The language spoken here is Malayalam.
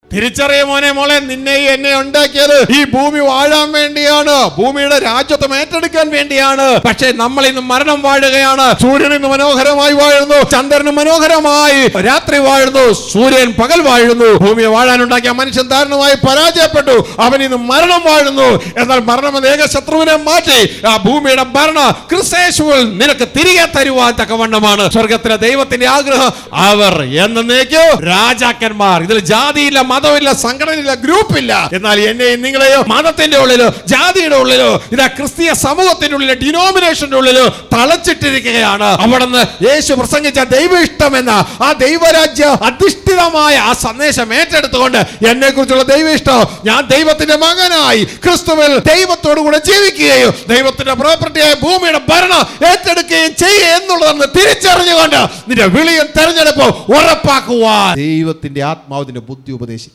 തിരിച്ചറിയ മോനെ മോളെ നിന്നെ എന്നെ ഉണ്ടാക്കിയത് ഈ ഭൂമി വാഴാൻ വേണ്ടിയാണ് ഭൂമിയുടെ രാജ്യത്വം ഏറ്റെടുക്കാൻ വേണ്ടിയാണ് പക്ഷേ നമ്മൾ ഇന്ന് മരണം വാഴുകയാണ് സൂര്യൻ ഇന്ന് മനോഹരമായി വാഴുന്നു ചന്ദ്രന് മനോഹരമായി രാത്രി വാഴുന്നു സൂര്യൻ പകൽ വാഴുന്നു ഭൂമിയെ വാഴാനുണ്ടാക്കിയ മനുഷ്യൻ ദാരുണമായി പരാജയപ്പെട്ടു അവൻ ഇന്ന് മരണം വാഴുന്നു എന്നാൽ മരണം എന്ന ഏക ശത്രുവിനെ മാറ്റി ആ ഭൂമിയുടെ ഭരണ ക്രിസ്തേശുവിൽ നിനക്ക് തിരികെ തരുവാൻ തക്കവണ്ണമാണ് സ്വർഗത്തിലെ ദൈവത്തിന്റെ ആഗ്രഹം അവർ എന്നേക്കോ രാജാക്കന്മാർ ഇതിൽ ജാതിയില്ല മതമില്ല സംഘടനയില്ല ഗ്രൂപ്പില്ല എന്നാൽ എന്നെയും നിങ്ങളെയോ മതത്തിന്റെ ഉള്ളിലോ ജാതിയുടെ ഉള്ളിലോ ഇതാ ക്രിസ്തീയ സമൂഹത്തിന്റെ ഉള്ളിലോ ഡിനോമിനേഷന്റെ ഉള്ളിലോ തളച്ചിട്ടിരിക്കുകയാണ് അവിടെ നിന്ന് യേശു പ്രസംഗിച്ച ദൈവ ഇഷ്ടം എന്ന ആ ദൈവരാജ്യ അധിഷ്ഠിതമായ ആ സന്ദേശം ഏറ്റെടുത്തുകൊണ്ട് എന്നെ കുറിച്ചുള്ള ദൈവ ഇഷ്ടം ഞാൻ ദൈവത്തിന്റെ മകനായി ക്രിസ്തുവിൽ ദൈവത്തോടു കൂടെ ജീവിക്കുകയും ദൈവത്തിന്റെ പ്രോപ്പർട്ടിയായ ഭൂമിയുടെ ഭരണം ഏറ്റെടുക്കുകയും ചെയ്യുക എന്നുള്ളതെന്ന് തിരിച്ചറിഞ്ഞുകൊണ്ട് നിന്റെ വിളിയും തെരഞ്ഞെടുപ്പും ഉറപ്പാക്കുവാൻ ദൈവത്തിന്റെ ആത്മാവിന്റെ ബുദ്ധി ഉപദേശിക്കും